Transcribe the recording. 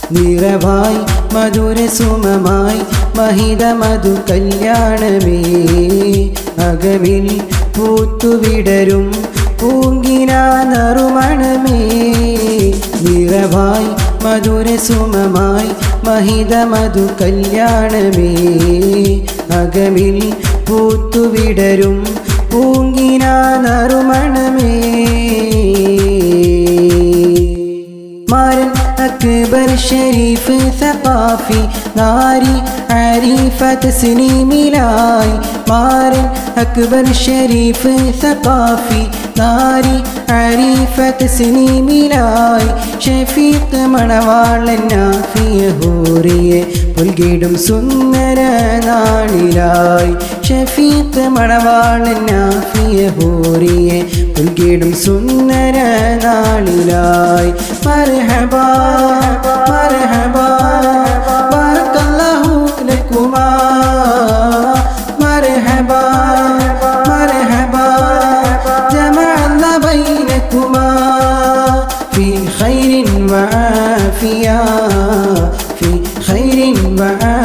നിറവായി മധുരസുമമായി മഹിത മധു കല്യാണമേ അകവിൽ പൂത്തുവിടരും പൂങ്കിന നറുമണമേ നിറവായി മധുരസുമമായി മഹിത മധു കല്യാണമേ അകമിൽ പൂത്തുവിടരും പൂങ്കിന നറുമണമേ മാരൻ അക്ബർ ഷരീഫ് സഖാഫി നാരി ആരിഫ തസ്നീമിലായി മാരൻ അക്ബർ ഷരീഫ് സഖാഫി നാരി ആരിഫ തസ്നീമിലായി ഷഫീഖ് മണവാളൻ നാഫിയ ഹൂറിയെ പുൽകിടും സുന്ദര നാളിലായി ഷഫീഖ് മണവാളൻ നാഫിയ ഹൂറിയെ പുൽകിടും സുന്ദര നാളിലായി മർഹബാ മർഹബാ ബാറക്കല്ലാഹു ലക്കുമാ മർഹബാ മർഹബാ ജമഅന ബൈനകുമാ في خير وعافية في خير وعافية